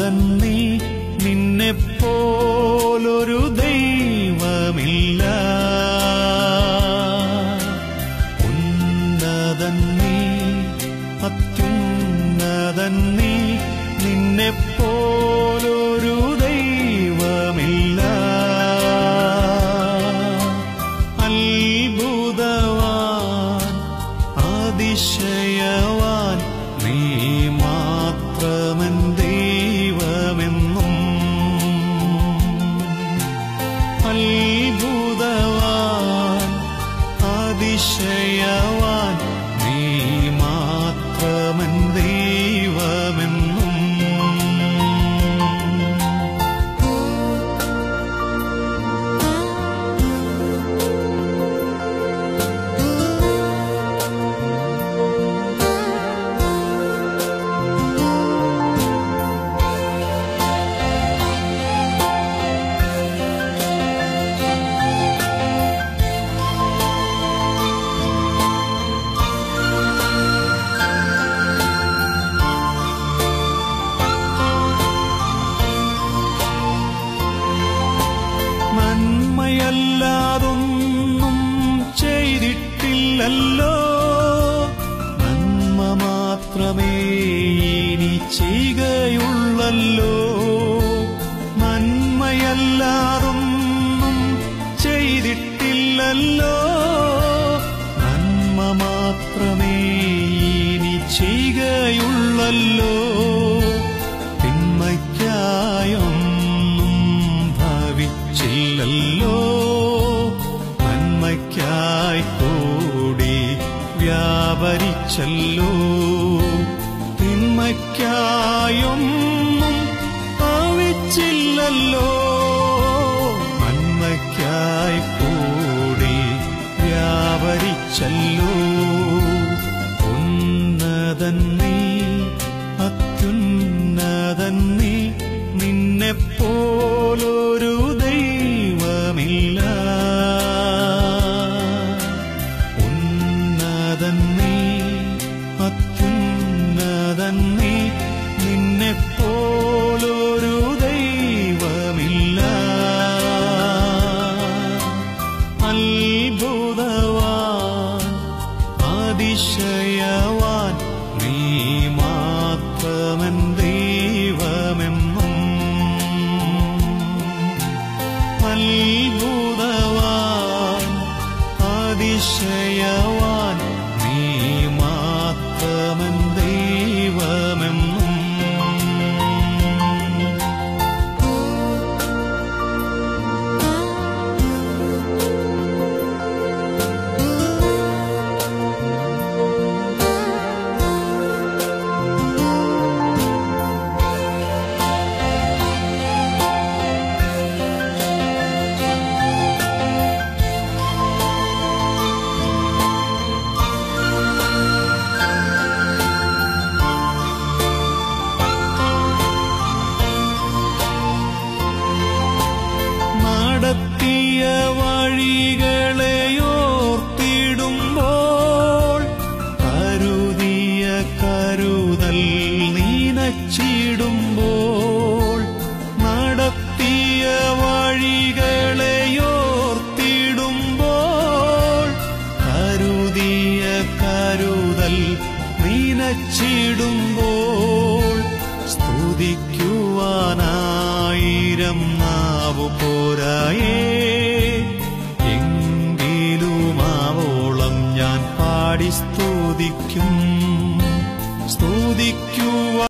ഉന്നതൻ നീ നിന്നെപ്പോലൊരു ദൈവമില്ല ഉന്നതൻ നീ അത്യുന്നതൻ നീ നിന്നെപ്പോലൊരു ദൈവമില്ല അത്ഭുതവാൻ അതിശയവാൻ നീ മാത്രമൻ ദൈവമെന്നും അത്ഭുതവാൻ അതിശയവാൻ നീ മാത്രമൻ ദൈവമെന്നും നന്മയല്ലാതൊന്നും ചെയ്തിട്ടില്ലല്ലോ നന്മ മാത്രമേ ഇനി ചെയ്യുകയുള്ളല്ലോ നന്മയല്ലാതൊന്നും ചെയ്തിട്ടില്ലല്ലോ നന്മ മാത്രമേ ഇനി ചെയ്യുകയുള്ളല്ലോ തിന്മയ്ക്കായൊന്നും ഭവിച്ചില്ലല്ലോ നന്മയ്ക്കായി കൂടി വ്യാപരിച്ചല്ലോ തിന്മയ്ക്കായൊന്നും ഭവിച്ചില്ലല്ലോ നന്മയ്ക്കായി കൂടി വ്യാപരിച്ചല്ലോ ഉന്നതൻ നീ അത്യുന്നതൻ നീ നിന്നെപ്പോലൊരു ദൈവമില്ല ഉന്നതൻ നീ അത്യുന്നതൻ നീ നിന്നെപ്പോലൊരു ദൈവമില്ല അത്ഭുതവാൻ അതിശയവാൻ നീ മാത്രമൻ ദൈവമെന്നും അത്ഭുതവാൻ അതിശയവാൻ നീ മാത്രമൻ ദൈവമെന്നും നടത്തിയ വഴികളെയോർത്തിടുമ്പോൾ കരുതിയ കരുതൽ നീനച്ചിടുമ്പോൾ നടത്തിയ വഴികളെയോർത്തിടുമ്പോൾ കരുതിയ കരുതൽ നീനച്ചിടുമ്പോൾ സ്തുതിക്കുവാനായിരം നാവു പോരായേ എങ്കിലുമാവോളം ഞാൻ പാടി സ്തുതിക്കും സ്തുതിക്കുവാൻ